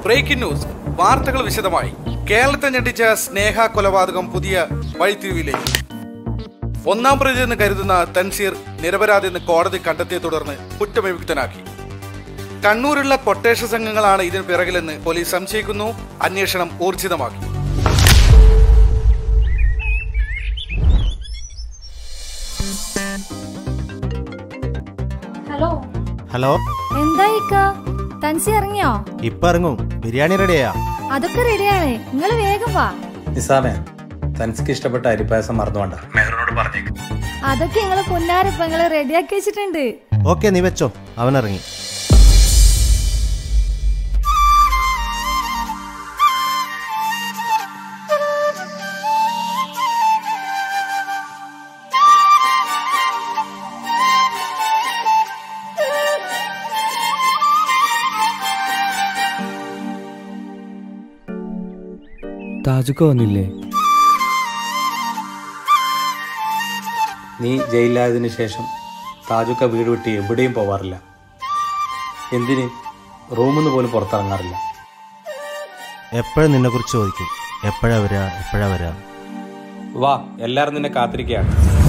Breaking news വാർത്തകൾ വിശദമായി കേരളത്തെ ഞെട്ടിച്ച സ്നേഹ കൊലപാതകം പുതിയ വഴിത്തിരിവിലേക്ക് ഒന്നാം പ്രതി എന്ന് കരുതുന്ന തൻസീർ നിരപരാധി എന്ന് കോടതി കണ്ടെത്തിയെ തുടർന്ന് കുറ്റവിമുക്തനാക്കി കണ്ണൂരുള്ള കൊട്ടേഷൻ സംഘങ്ങളാണ് ഇതിന് പിറകിലെന്ന് പോലീസ് സംശയിക്കുന്നു അന്വേഷണം ഊർജിതമാക്കി ഹലോ ഹലോ എന്താ ഇക്ക തൻസി ഇറങ്ങിയോ ഇപ്പൊ ഇറങ്ങും ബിരിയാണി റെഡിയാ അതൊക്കെ റെഡിയാണ് നിങ്ങൾ വേഗം വാ നിസാമേ തനിക്ക് ഇഷ്ടപ്പെട്ട അരിപ്പായസം മറന്നുകൊണ്ട മെഹറിനോട് പറഞ്ഞേക്ക് അതൊക്കെ നിങ്ങള് പൊന്നാരപ്പ നിങ്ങള് റെഡിയാക്കി വെച്ചിട്ടുണ്ട് ഓക്കെ നീ വെച്ചോ അവൻ ഇറങ്ങി താജുക്ക വന്നില്ലേ നീ ജയിലിലായതിനു ശേഷം താജുക്ക വീട് വിട്ട് എവിടെയും പോവാറില്ല എന്തിന് റൂമിൽ നിന്ന് പോലും പുറത്തിറങ്ങാറില്ല എപ്പോഴും നിന്നെ കുറിച്ച് ചോദിക്കും എപ്പോഴാ വരാ എപ്പോഴാ വരാ വാ എല്ലാവരും നിന്നെ കാത്തിരിക്കുകയാണ്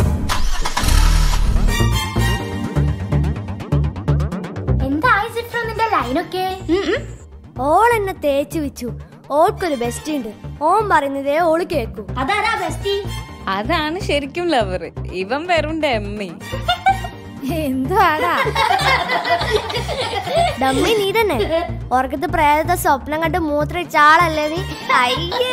എന്തായി സിഫ്ര നിന്റെ ലൈനൊക്കെ ഓൾ എന്നെ തേച്ച് വെച്ചു ഓൾക്കൊരു ബെസ്റ്റ് ഉണ്ട് ഓൻ പറയുന്നതേ ഓള് കേക്കൂ അതാരാ ബെസ്റ്റി അതാണ് ശരിക്കും ലവർ ഇവൻ വെറും ഡമ്മി എന്തുവാടാ ഡമ്മി നീ തന്നെ ഓർക്കത്ത് പ്രേതത്തെ സ്വപ്നം കണ്ട് മൂത്രയിച്ച ആളല്ലേ നീ അയ്യേ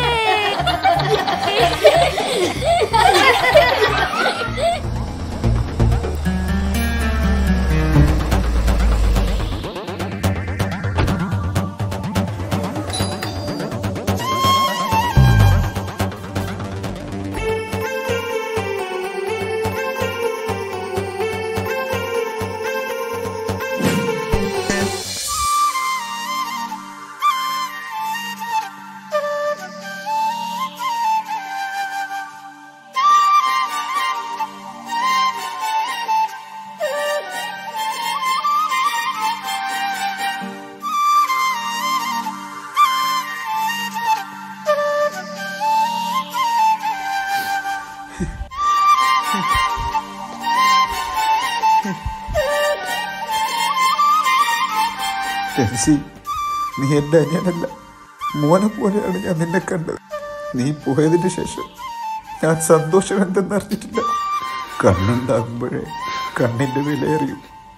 ടെൻസി നീ എൻ്റെ അനിയനല്ല മോനെ പോലെയാണ് ഞാൻ നിന്നെ കണ്ടത് നീ പോയതിന് ശേഷം ഞാൻ സന്തോഷം എന്തെന്നറിഞ്ഞിട്ടില്ല കണ്ണുണ്ടാകുമ്പോഴേ കണ്ണിൻ്റെ വിലയറിയും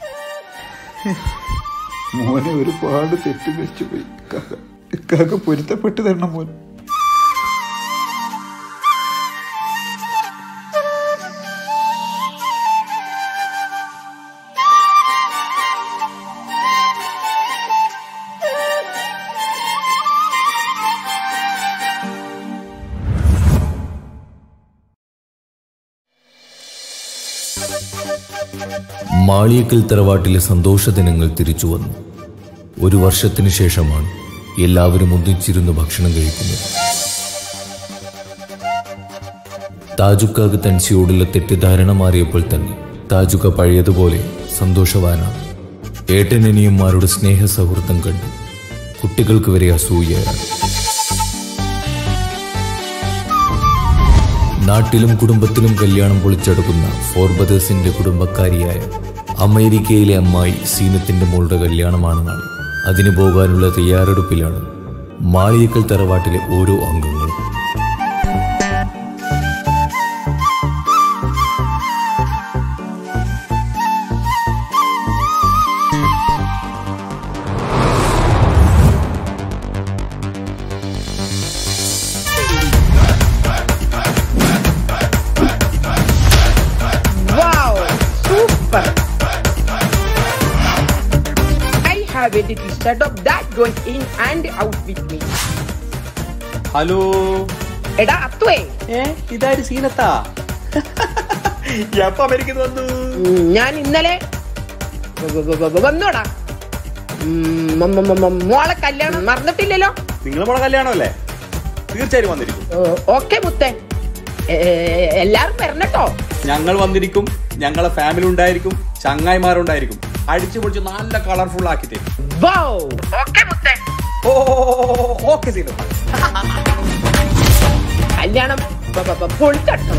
മോനെ ഒരുപാട് തെറ്റുവെച്ചു പോയി കാക്ക കാക്ക പൊരുത്തപ്പെട്ട് തരണം മോൻ മാളിയക്കൽ തറവാട്ടിലെ സന്തോഷ ദിനങ്ങൾ തിരിച്ചു വന്നു ഒരു വർഷത്തിനു ശേഷമാണ് എല്ലാവരും ഒന്നിച്ചിരുന്ന് ഭക്ഷണം കഴിക്കുന്നത് താജുക്കാക്ക് തൻസിയോടുള്ള തെറ്റിദ്ധാരണ മാറിയപ്പോൾ തന്നെ താജുക്ക പഴയതുപോലെ സന്തോഷവാനാണ് ഏട്ടനനിയന്മാരുടെ സ്നേഹ സൗഹൃദം കണ്ട് കുട്ടികൾക്ക് വരെ അസൂയയാണ് നാട്ടിലും കുടുംബത്തിലും കല്യാണം പൊളിച്ചെടുക്കുന്ന ഫോർബദേഴ്സിന്റെ കുടുംബക്കാരിയായ അമേരിക്കയിലെ അമ്മായി സീനത്തിന്റെ മോളുടെ കല്യാണമാണ് നാളെ അതിന് പോകാനുള്ള തയ്യാറെടുപ്പിലാണ് മാളിയക്കൽ തറവാട്ടിലെ ഓരോ അംഗങ്ങളും Wow! Super! I have a little setup that goes in and out with me. Hello എടാ അത്തുവേ ഏ ഇതാര് സീനത്താ എപ്പ അമേരിക്കന്ന് വന്നു ഉം, ഞാൻ ഇന്നലെ വ- വ- വ- വ- വന്നോടാ ഉം, മ- മ- മ- മ- മോളെ കല്യാണം മറന്നിട്ടില്ലല്ലോ നിങ്ങളെ മോളെ കല്യാണമല്ലേ തീർച്ചയായും വന്നിരിക്കും ഓക്കെ മുത്തേ എ- എ- എല്ലാരും വരണട്ടോ ഞങ്ങൾ വന്നിരിക്കും ഞങ്ങളെ ഫാമിലി ഉണ്ടായിരിക്കും ചങ്ങായിമാരുണ്ടായിരിക്കും അടിച്ചു പൊളിച്ച് നല്ല കളർഫുൾ ആക്കി തരും വൗ ഓക്കെ മുത്തേ ഓ ഓക്കെ സീനു കല്യാണം ബ- ബ- ബ- പൊളിച്ചടുക്കണം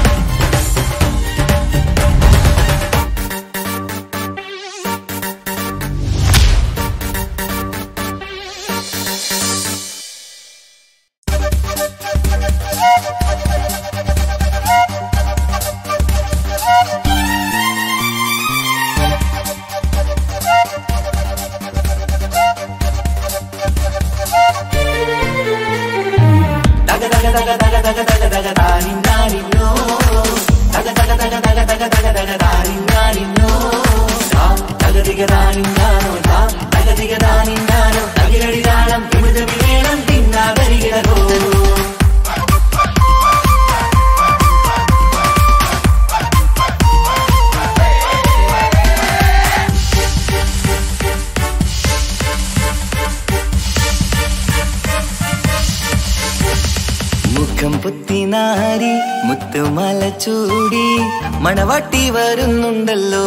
മുഖം പുത്തിനാരി മുത്തുമല ചൂടി മണവാട്ടി വരുന്നുണ്ടല്ലോ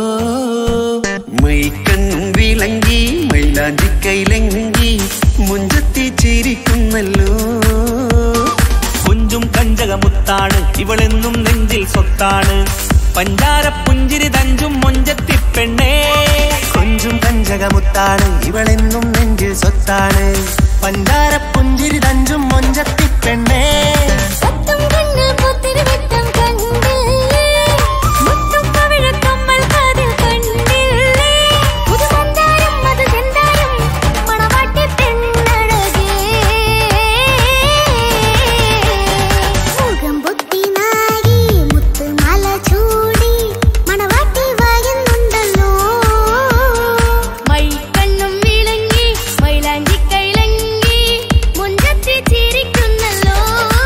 മൈക്കണ്ണും വിളങ്ങി മൈലാഞ്ചി കൈലങ്കി മുഞ്ചത്തി ചിരിക്കുന്നല്ലോ കുഞ്ചും കഞ്ചകമുത്താണ് ഇവളെന്നും നെഞ്ചിൽ സ്വത്താണ് പഞ്ചാര പുഞ്ചിരി തഞ്ചും മൊഞ്ചത്തി പെണ്ണേ കൊഞ്ചും കഞ്ചകമുത്താണ് ഇവളെന്നും നെഞ്ചിൽ സ്വത്താണ് പഞ്ചാര പുഞ്ചിരി തഞ്ചും മൊഞ്ചത്തി പെണ്ണേ മൈക്കണ്ണും വിളങ്ങി മൈലാഞ്ചി കൈലങ്ങി മുഞ്ചത്തി ചിരിക്കുന്നല്ലോ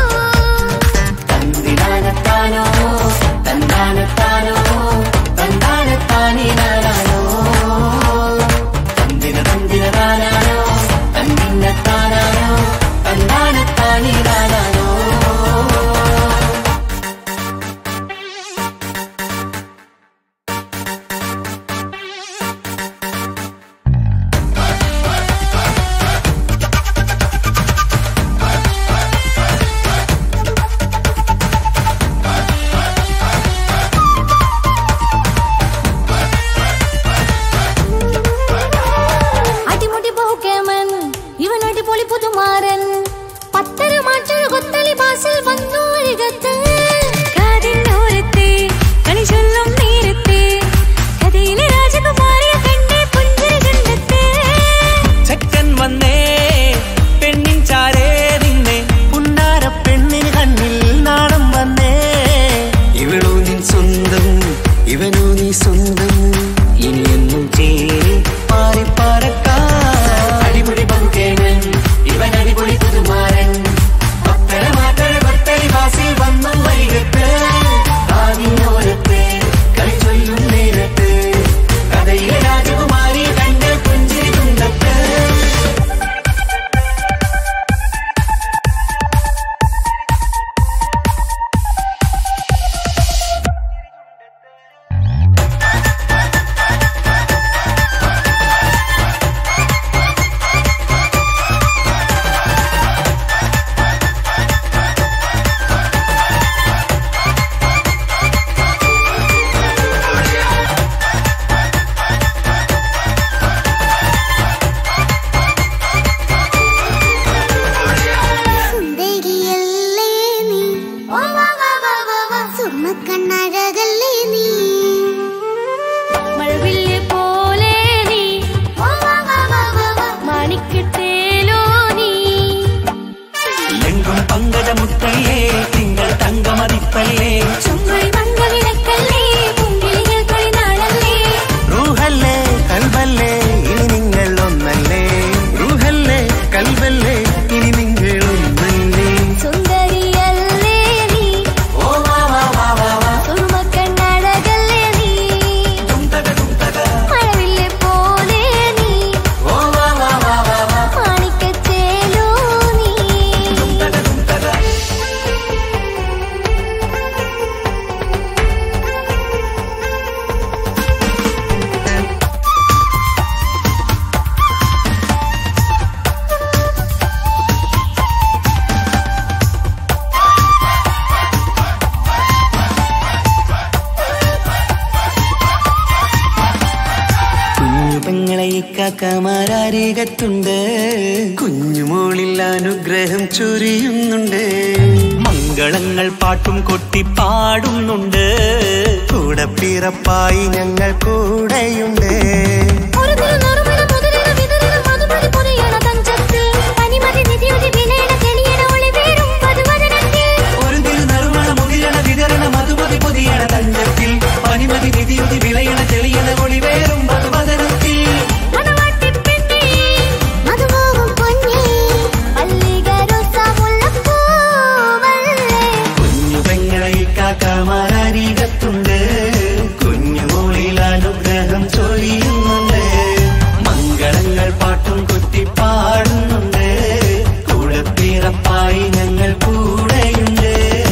പെങ്ങളെ ഇക്കാക്കമാരാരീകത്തുണ്ട് കുഞ്ഞുമോളിൽ അനുഗ്രഹം ചൊരിയുന്നുണ്ട് മംഗളങ്ങൾ പാട്ടും കൊട്ടി പാടുന്നുണ്ട് കൂടെ പിറപ്പായി ഞങ്ങൾ കൂടെയുണ്ട് ഒരു തിരുനറുമണ മുതിരണ വിതരണ മധുമതി പൊതിയണ തഞ്ചത്തിൽ പനിമതി നിധിയുതി വിലയണ തെളിയണ ഒളിവേറും വധുവദനത്തിൽ ഒരു തിരുനറുമണ മുതിരണ വിതരണ മധുമതി പൊതിയണ തഞ്ചത്തിൽ പനിമതി നിധിയുതി വിളയണ തെളിയണ ഒളിവേറും മധുവദനത്തിൽ മണവാട്ടിപ്പെണ്ണേ മധുമോഹം പൊന്നേ മല്ലികരൊസ മുല്ലപ്പൂവല്ലേ കുഞ്ഞു പെങ്ങളെ ഇക്കാക്കമാരാരീകത്തുണ്ട് കുഞ്ഞുമോളിൽ അനുഗ്രഹം ചൊരിയുന്നുണ്ട് മംഗളങ്ങൾ പാട്ടും കുത്തി പാടുന്നുണ്ട് കൂടെ പിറപ്പായി ഞങ്ങൾ കൂടെയുണ്ട്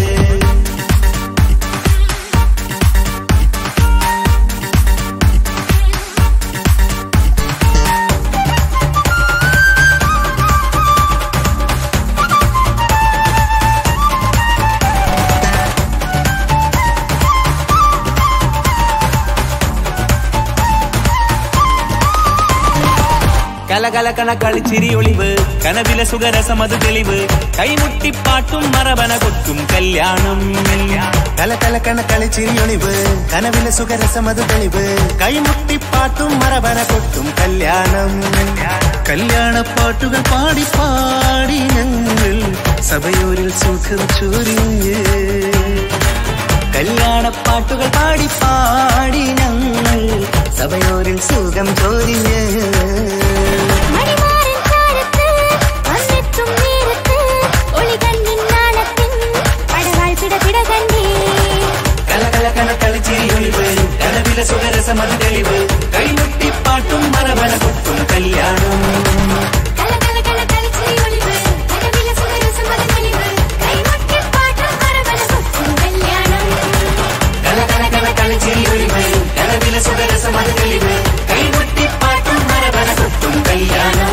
കലകലകണ കളിച്ചിരി ഒളിവ് കനവില സുഖരസമത് തെളിവ് കൈമുട്ടിപ്പാട്ടും മറവന കൊട്ടും കല്യാണം കല കല കണ കളിച്ചിരിയൊളിവ് കനവിലെ സുഖരസമത് തെളിവ് കൈമുട്ടിപ്പാട്ടും മറവന കൊട്ടും കല്യാണം കല്യാണപ്പാട്ടുകൾ പാടി പാടി ഞങ്ങൾ സഭയൂരിൽ സുഖം ചൊരിഞ്ഞ് കല്യാണപ്പാട്ടുകൾ പാടി പാടി ഞങ്ങൾ സഭയോരിൽ സുഖം ചൊരിഞ്ഞ് മണിമാരൻ ചാരത്ത് വന്നെത്തും നേരത്ത് ഒളികണ്ണിൻ നാളത്തിൻ പടവാൾ പിടപിട കണ്ടേ കല കല കണ കളിച്ചിരിയൊളിവ് കനവിലെ സുഖരസമത് തെളിവ് കൈമുട്ടിപ്പാട്ടും മറവന കൊട്ടും കല്യാണം കല കല കല കളിച്ചിരി ഒളിവ് കനവിലെ സുഖരസം അത് തെളിവ് കൈമുട്ടിപ്പാട്ടും കരവല കൊട്ടും കല്യാണം കല കല കല കളിച്ചിരിയൊളിവ് കനവിലെ സുഖരസമത് തെളിവ് കൈമുട്ടിപ്പാട്ടും മറവന കൊട്ടും കല്യാണം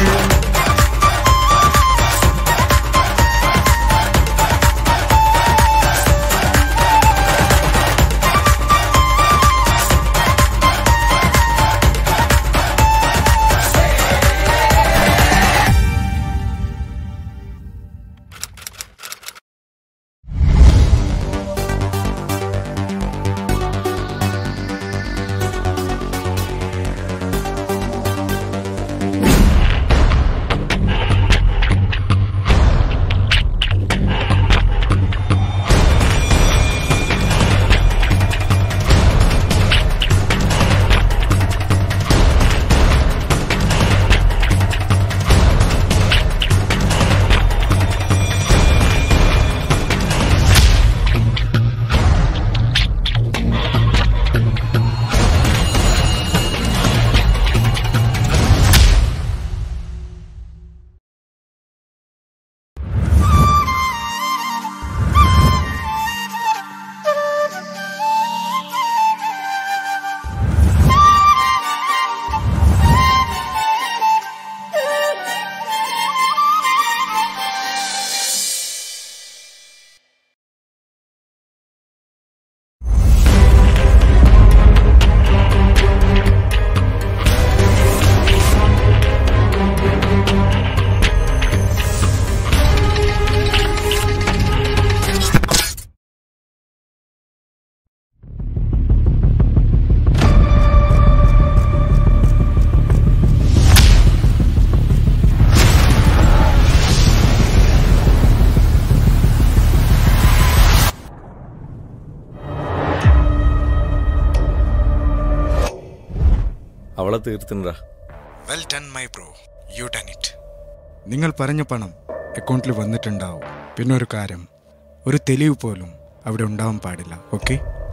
അവളെ തീർത്തിണ്ടാ well done my bro you done it നിങ്ങൾ പറഞ്ഞ പണം അക്കൗണ്ടിൽ വന്നിട്ടുണ്ടാവും പിന്നെ ഒരു കാര്യം ഒരു തെളിവ് പോലും അവിടെ ഉണ്ടാവാൻ പാടില്ല ഓക്കെ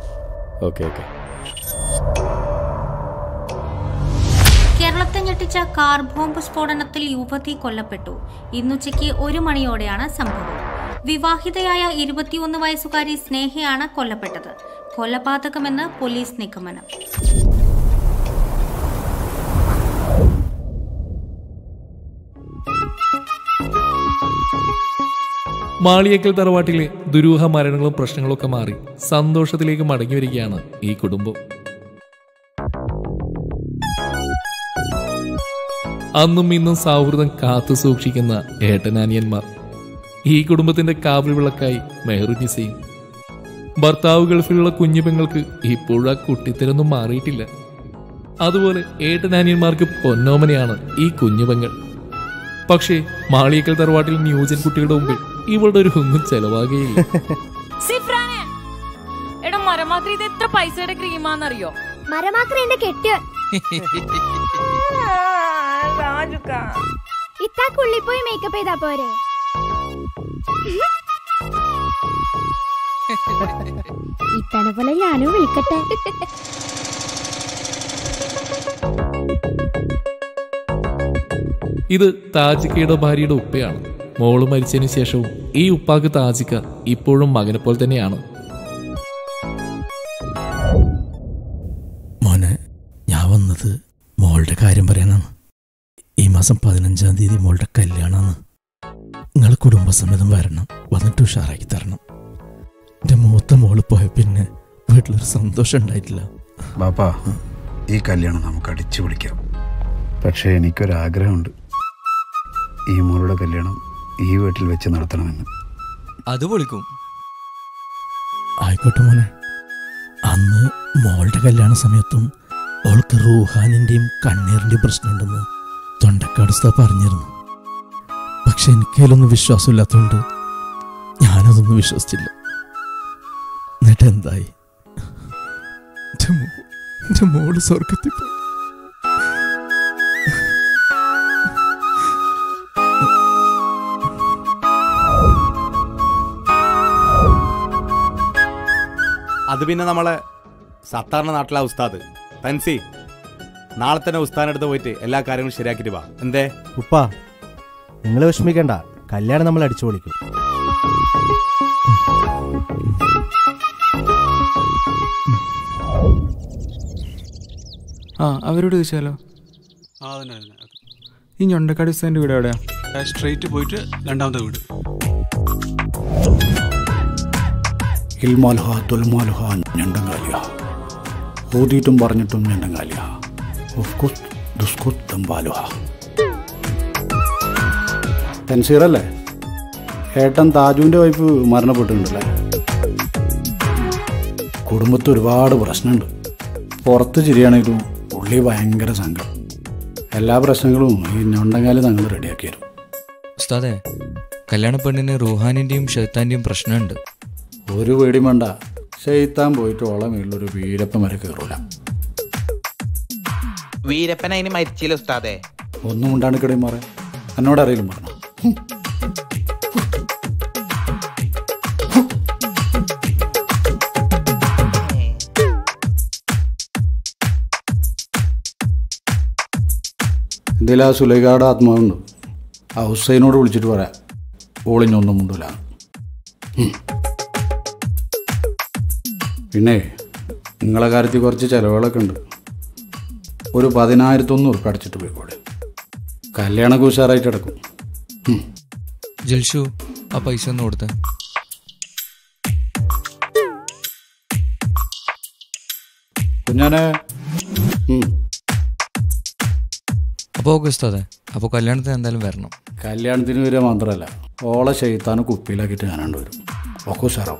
ഓക്കെ ഓക്കെ കേരളത്തെ ഞെട്ടിച്ച കാർ ബോംബ് സ്ഫോടനത്തിൽ യുവതി കൊല്ലപ്പെട്ടു ഇന്നുച്ചയ്ക്ക് ഒരു മണിയോടെയാണ് സംഭവം വിവാഹിതയായ ഇരുപത്തിയൊന്ന് വയസ്സുകാരി സ്നേഹയാണ് കൊല്ലപ്പെട്ടത് കൊലപാതകമെന്ന് പോലീസ് നിഗമനം മാളിയേക്കൽ തറവാട്ടിലെ ദുരൂഹ മരണങ്ങളും പ്രശ്നങ്ങളും ഒക്കെ മാറി സന്തോഷത്തിലേക്ക് മടങ്ങി വരികയാണ് ഈ കുടുംബം അന്നും ഇന്നും സൗഹൃദം കാത്തു സൂക്ഷിക്കുന്ന ഏട്ടനാനിയന്മാർ ഈ കുടുംബത്തിന്റെ കാവൽ വിളക്കായി മെഹറുനിസയും ഭർത്താവ് ഗൾഫിലുള്ള കുഞ്ഞു പെങ്ങൾക്ക് ഇപ്പോഴും ആ കുട്ടിത്തരൊന്നും മാറിയിട്ടില്ല അതുപോലെ ഏട്ടനാനിയന്മാർക്ക് പൊന്നോമനയാണ് ഈ കുഞ്ഞു പെങ്ങൾ പക്ഷേ മാളിയേക്കൽ തറവാട്ടിൽ ന്യൂജൻ കുട്ടികളുടെ മുമ്പിൽ ഇവളുടെ ഒരു ഒന്നും ചെലവാകുകയില്ല സിഫ്രാനെ എടാ മരമാക്രി ഇത് എത്ര പൈസയുടെ ക്രീമാന്നറിയോ മരമാക്രി എന്റെ കെട്ടിയ ഇത്താക്കുള്ളിൽ പോയി മേക്കപ്പ് ചെയ്താ പോരെ ഇത്തനെ പോലെ ഞാനും വിളിക്കട്ടെ ഇത് താജിക്കയുടെ ഭാര്യയുടെ ഉപ്പയാണ് മോള് മരിച്ചതിന് ശേഷവും ഈ ഉപ്പാക്ക് താജിക്ക ഇപ്പോഴും മകനെ പോലെ തന്നെയാണ് മോനെ ഞാൻ വന്നത് മോളുടെ കാര്യം പറയാനാണ് ഈ മാസം പതിനഞ്ചാം തീയതി മോളുടെ കല്യാണമാണ് നിങ്ങൾ കുടുംബസമേതം വരണം വന്നിട്ട് ഉഷാറാക്കി തരണം എൻ്റെ മൂത്ത മോള് പോയ പിന്നെ വീട്ടിലൊരു സന്തോഷം ഉണ്ടായിട്ടില്ല ബാപ്പാ ഈ കല്യാണം നമുക്ക് അടിച്ചു പിടിക്കാം പക്ഷേ എനിക്കൊരാഗ്രഹമുണ്ട് ഈ മോളുടെ കല്യാണം ഈ വീട്ടിൽ വെച്ച് നടത്തണമെന്ന് അത് പൊളിക്കും ആയിക്കോട്ടെ മോനെ അന്ന് മോളുടെ കല്യാണ സമയത്തും അവൾക്ക് റൂഹാനിൻ്റെയും കണ്ണീറിൻ്റെയും പ്രശ്നമുണ്ടെന്ന് തൊണ്ടക്കാട് ഉസ്താ പറഞ്ഞിരുന്നു പക്ഷെ എനിക്കതിലൊന്നും വിശ്വാസമില്ലാത്തതുകൊണ്ട് ഞാനതൊന്നും വിശ്വസിച്ചില്ല എന്നിട്ട് എന്തായി എൻ്റെ മോ- എൻ്റെ മോള് സ്വർഗത്തിൽ പോയി അത് പിന്നെ നമ്മളെ സത്താറിന്റെ നാട്ടിലെ ഉസ്താദ് തൻസി നാളെ തന്നെ ഉസ്താദിനടുത്ത് പോയിട്ട് എല്ലാ കാര്യങ്ങളും ശരിയാക്കിയിട്ട് വാ എന്തേ ഉപ്പ നിങ്ങൾ വിഷമിക്കണ്ട കല്യാണം നമ്മൾ അടിച്ചു പൊളിക്കും ആ അവരോട് ചോദിച്ചാലോ ആ അതന്നെ അതന്നെ ഈ ഞൊണ്ടക്കാട് ഉസ്താൻ്റെ വീട് എവിടെയാ സ്ട്രെയിറ്റ് പോയിട്ട് രണ്ടാമത്തെ വീട് ഇൽമാൽഹ തുൽമാൽഹ ഞണ്ടങ്കാലിയ ഓതിയിട്ടും പറഞ്ഞിട്ടും ഞണ്ടങ്കാലിയ ഉഫ്കുസ് ദുസ്കുസ് തമ്പാലുഹ തൻസീറല്ലേ ഏട്ടൻ താജുവിൻ്റെ വൈഫ് മരണപ്പെട്ടിട്ടുണ്ടല്ലേ കുടുംബത്തിൽ ഒരുപാട് പ്രശ്നമുണ്ട് പുറത്ത് ചിരിയാണെങ്കിലും ഉള്ളി ഭയങ്കര സങ്കടം എല്ലാ പ്രശ്നങ്ങളും ഈ ഞൊണ്ടങ്കാലി തങ്ങൾ റെഡിയാക്കി തരും ഉസ്താദെ കല്യാണ പെണ്ണിന് റുഹാനിന്റെയും ഷെയ്ത്താന്റെയും പ്രശ്നമുണ്ട് ഒരു പേടിയും വേണ്ട ചെയ്ത്താൻ പോയിട്ട് ഓളെ മേളിലൊരു വീരപ്പൻ വരെ കയറൂല വീരപ്പൻ അതിന് മരിച്ചില്ല ഉസ്താദേ ഒന്നും ഉണ്ടാണിക്കടയും മാറേ എന്നോട് അറിയില്ല പറഞ്ഞു ഇതിൽ ആ സുലൈഖയുടെ ആത്മാവുണ്ട് ആ ഹുസൈനോട് വിളിച്ചിട്ട് പറയാം ഓളിഞ്ഞൊന്നും മുണ്ടില്ല പിന്നെ നിങ്ങളെ കാര്യത്തിൽ കുറച്ച് ചിലവുകളൊക്കെ ഉണ്ട് ഒരു പതിനായിരത്തൊന്ന് ഉറുപ്പ് അടച്ചിട്ട് പോയിക്കോടെ കല്യാണമൊക്കെ ഉഷാറായിട്ട് കിടക്കും ജൽഷു ആ പൈസ ഒന്ന് കൊടുത്തേ കുഞ്ഞാനെ ഉം. അപ്പോൾ ഓക്കെ ഉസ്താദെ അപ്പോൾ കല്യാണത്തിന് എന്തായാലും വരണം കല്യാണത്തിന് വരിക മാത്രമല്ല ഓളെ ചെയ്ത്താന് കുപ്പിയിലാക്കിയിട്ട് ഞാനാണ്ട് വരും ഒക്കെ ഉഷാറാവും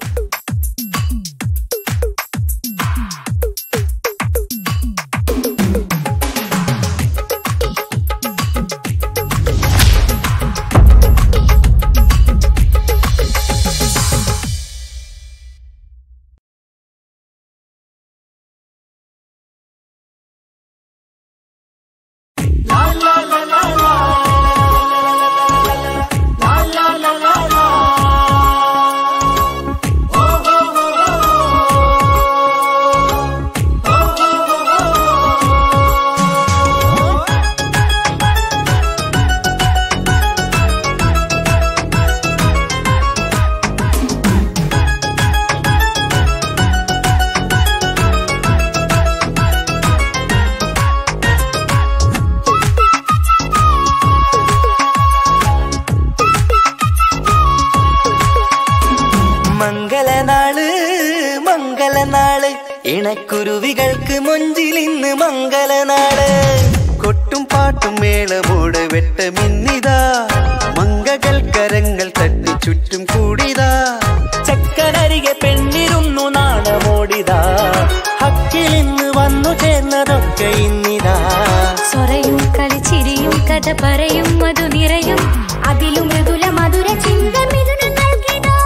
മംഗളനാള് മംഗളനാള് ഇണക്കുരുവികൾക്ക് മൊഞ്ചിൽ ഇന്ന് മംഗളനാള് കൊട്ടും പാട്ടും പാട്ടും മേളമോട് വെട്ടമിന്നിതാ മങ്കകൾ കരങ്ങൾ തട്ടി ചുറ്റും കൂടിതാ ചക്കനരികെ പെണ്ണിരുന്നു നാണമോടിതാ ഹക്കിലിന്ന് വന്നു ചേർന്നതൊക്കെ ഇന്നിതാ സ്വറയും കളിച്ചിരിയും കഥ പറയും മധു നിറയും അതിലും മൃദുല മധുര ചിന്ത മിഥുന നൽകിടാ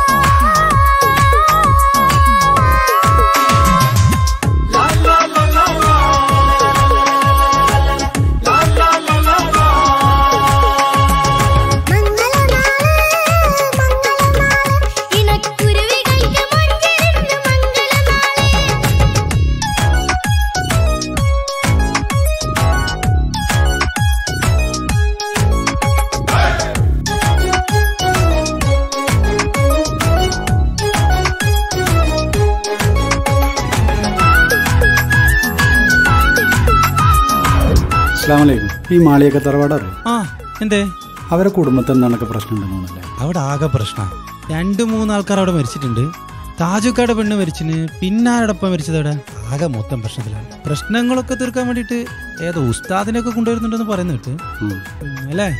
ഇണക്കുരുവികൾക്ക് മഞ്ചരിന്ന് മംഗളനാളെ അസ്ലാമലൈക്കും ഈ മാളിയൊക്കെ തറവാടറിയോ ആ എന്തേ അവരെ കുടുംബത്തിൽ എന്താണ് പ്രശ്നം ഉണ്ടെന്നല്ലേ അവിടെ ആകെ പ്രശ്ന രണ്ട് മൂന്ന് ആൾക്കാർ അവിടെ മരിച്ചിട്ടുണ്ട് താജുക്കാട് പെണ്ണ് മരിച്ചിന് പിന്നെ ആരോടൊപ്പം മരിച്ചത് അവിടെ ആകെ മൊത്തം പ്രശ്നത്തിലാണ് പ്രശ്നങ്ങളൊക്കെ തീർക്കാൻ വേണ്ടിയിട്ട് ഏതോ ഉസ്താദിനെയൊക്കെ കൊണ്ടുവരുന്നുണ്ടെന്ന് പറയുന്നു കേട്ട് ഉം, അല്ലേ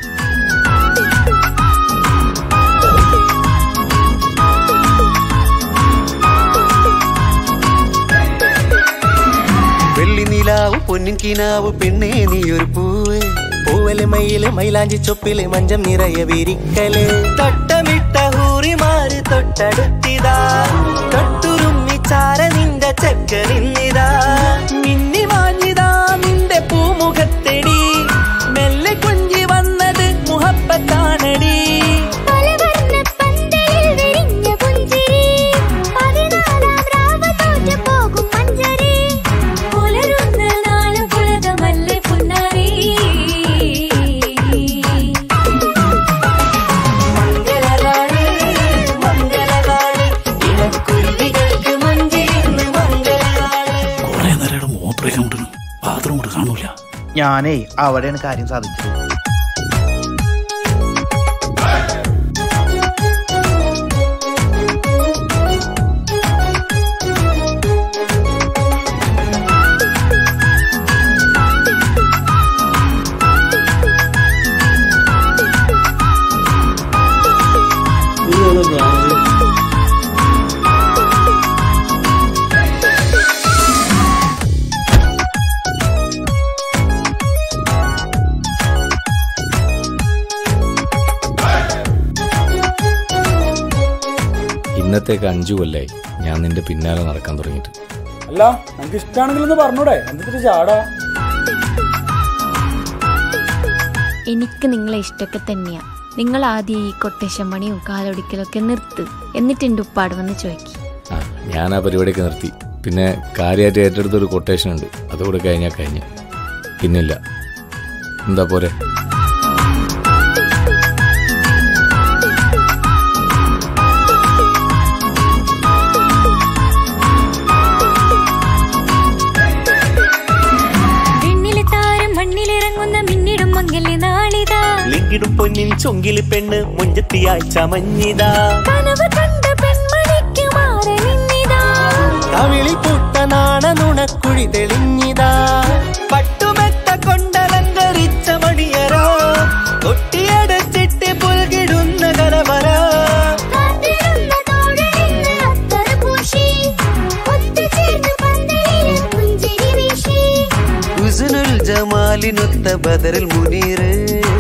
വെള്ളി നിലാവ് പൊന്നിൻ കിനാവ് പെണ്ണേ നീ ഒരു പൂവ് പൂവല് മയില് മൈലാഞ്ചി ചൊപ്പില് മഞ്ചം നിറയെ വിരിക്കല് തൊട്ടമിട്ട ഹൂറിമാര് തൊട്ടടുത്തിതാ തൊട്ടുരുമ്മി ചാര നിന്റെ ചക്കനിന്നിതാ മിന്നി മാഞ്ഞിതാ നിന്റെ പൂമുഖത്തെടി മെല്ലെ കുഞ്ചി വന്നത് മുഹപ്പത്താണടി പലവർണ്ണ പന്തലിൽ വിരിഞ്ഞ പുഞ്ചിരി പതിനാലാം രാവ് തോറ്റു പോകും മഞ്ചരി പുലരുന്ന നാള് പുലകമല്ലേ പുന്നാരി മംഗളനാള് മംഗളനാള് ഇണക്കുരുവികൾക്ക് മഞ്ചിരുന്ന് മംഗളനാള് കുറെ നേരം മൂത്രമൊക്കെ കൊണ്ടിരുന്നു ബാത്റൂം കൊണ്ട് കാണൂല ഞാനേ അവിടെയാണ് കാര്യം സാധിച്ചത് ഇന്നത്തേക്ക് അഞ്ചു കൊല്ലായി ഞാൻ നിന്റെ പിന്നാലെ നടക്കാൻ തുടങ്ങിയിട്ട് അല്ല നമുക്ക് ഇഷ്ടമാണെങ്കിലൊന്ന് പറഞ്ഞൂടെ എന്തിട്ട് ചാടാ എനിക്ക് നിങ്ങളെ ഇഷ്ടമൊക്കെ തന്നെയാ നിങ്ങൾ ആദ്യം ഈ കൊട്ടേഷൻ പണിയും കാലൊടിക്കലൊക്കെ നിർത്ത് എന്നിട്ട് എൻ്റെ ഉപ്പാട് വന്ന് ചോദിക്കും ആ ഞാൻ ആ പരിപാടിയൊക്കെ നിർത്തി പിന്നെ കാര്യമായിട്ട് ഏറ്റെടുത്തൊരു കൊട്ടേഷൻ ഉണ്ട് അതുകൂടെ കഴിഞ്ഞാൽ കഴിഞ്ഞു പിന്നില്ല എന്താ പോരെ വിണ്ണിലെ താരം മണ്ണിലിറങ്ങുന്ന മിന്നിടും മംഗല്യ നാളിതാ ലിങ്കിടും പൊന്നിൻ ചൊങ്കില് പെണ്ണ് മുഞ്ചത്തിയായി ചമഞ്ഞിതാ കനവ് കണ്ട പെൺമണിക്ക് മാറി നിന്നിതാ കവിളിൽ പുട്ട നാണ നുണക്കുഴി തെളിഞ്ഞിതാ പട്ടുമെത്ത കൊണ്ടലങ്കരിച്ച മണിയറോ കൊട്ടിയടച്ചിട്ട് പുൽകിടുന്ന കലവറ കാത്തിരുന്ന തോഴനിന്ന് അത്തറ് പൂശി ഒത്തുചേർന്ന് പന്തലിൽ പുഞ്ചിരി വീശി ഹുസ്നുൽ ജമാലിനൊത്ത ബദറിൽ മുനീറ്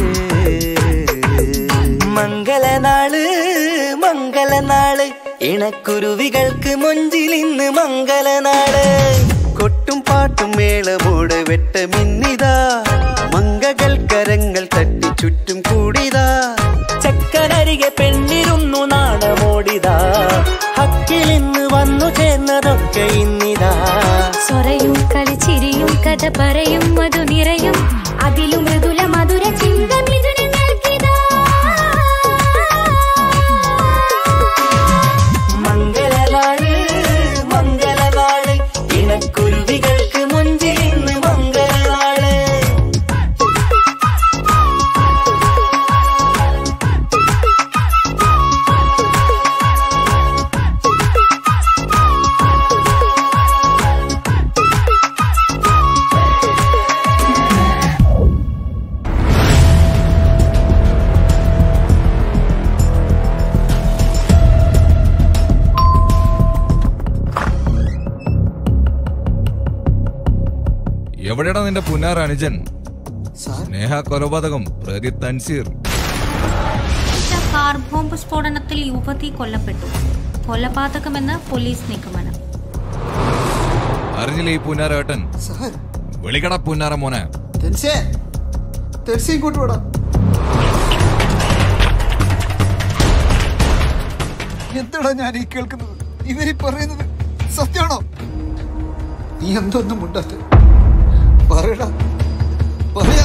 മംഗളനാള് മംഗളനാള് ഇണക്കുരുവികൾക്ക് മൊഞ്ചിലിന്ന് മംഗളനാള് കൊട്ടും പാട്ടും മേളമോട് വെട്ടമിന്നിതാ മങ്കകൾ കരങ്ങൾ തട്ടി ചുറ്റും കൂടിതാ ചക്കനരികെ പെണ്ണിരുന്നു നാണമോടിതാ ഹക്കിലിന്ന് വന്നു ചേർന്നതൊക്കെ ഇന്നിതാ സ്വറയും കളിച്ചിരിയും കഥ പറയും മധു നിറയും അതിലും മൃദുല മധുര ചിന്ത മിഥുന നൽകിതാ മംഗളനാള് മംഗളനാള് ഇണക്കുരുവികൾക്ക് മുഞ്ചിലിന്ന് മംഗളനാള് എവിടെയാണ് നിന്റെ പുന്നാർ അനുജൻ സ്നേഹ കൊലപാതകം പ്രതി തൻസീർ ഒറ്റ കാർ ബോംബ് സ്ഫോടനത്തിൽ യുവതി കൊല്ലപ്പെട്ടു കൊലപാതകമെന്ന് പോലീസ് നിഗമനം അറിഞ്ഞില്ലേ ഈ പുന്നാരേട്ടൻ വിളിക്കട പുന്നാര മോനെ തെൻസേ തെൻസേ ഇങ്ങോട്ട് വിടാം എന്താടാ ഞാൻ ഈ കേൾക്കുന്നത് ഇവരീ പറയുന്നത് സത്യമാണോ നീ എന്തൊന്നും മുണ്ടാത്ത പറയടാ പറയാ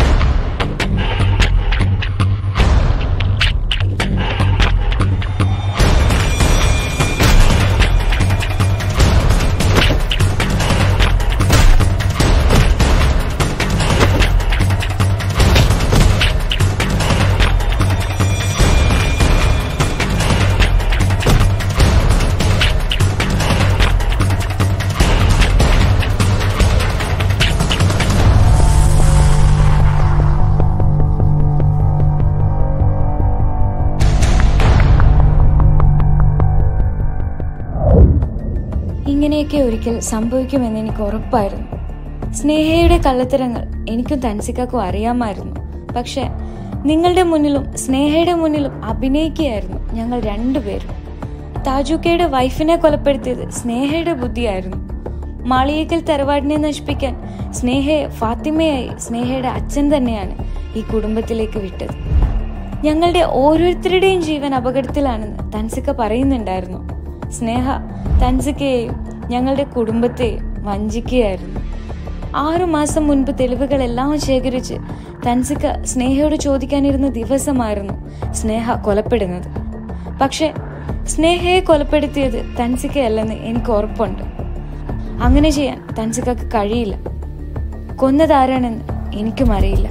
ഇങ്ങനെയൊക്കെ ഒരിക്കൽ സംഭവിക്കുമെന്ന് എനിക്ക് ഉറപ്പായിരുന്നു സ്നേഹയുടെ കള്ളത്തരങ്ങൾ എനിക്കും തൻസിക്കാക്കും അറിയാമായിരുന്നു പക്ഷെ നിങ്ങളുടെ മുന്നിലും സ്നേഹയുടെ മുന്നിലും അഭിനയിക്കുകയായിരുന്നു ഞങ്ങൾ രണ്ടുപേരും താജുക്കയുടെ വൈഫിനെ കൊലപ്പെടുത്തിയത് സ്നേഹയുടെ ബുദ്ധിയായിരുന്നു മാളിയേക്കൽ തറവാടിനെ നശിപ്പിക്കാൻ സ്നേഹയെ ഫാത്തിമയായി സ്നേഹയുടെ അച്ഛൻ തന്നെയാണ് ഈ കുടുംബത്തിലേക്ക് വിട്ടത് ഞങ്ങളുടെ ഓരോരുത്തരുടെയും ജീവൻ അപകടത്തിലാണെന്ന് തൻസിക്ക പറയുന്നുണ്ടായിരുന്നു സ്നേഹ തൻസിക്കയെയും ഞങ്ങളുടെ കുടുംബത്തെയും വഞ്ചിക്കുകയായിരുന്നു ആറു മാസം മുൻപ് തെളിവുകളെല്ലാം ശേഖരിച്ച് തൻസിക്ക സ്നേഹയോട് ചോദിക്കാനിരുന്ന ദിവസമായിരുന്നു സ്നേഹ കൊലപ്പെടുന്നത് പക്ഷെ സ്നേഹയെ കൊലപ്പെടുത്തിയത് തൻസിക്കയല്ലെന്ന് എനിക്ക് ഉറപ്പുണ്ട് അങ്ങനെ ചെയ്യാൻ തൻസിക്കക്ക് കഴിയില്ല കൊന്നതാരാണെന്ന് എനിക്കും അറിയില്ല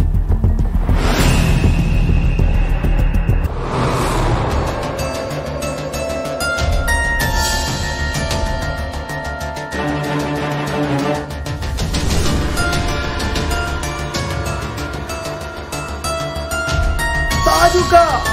താജുക്ക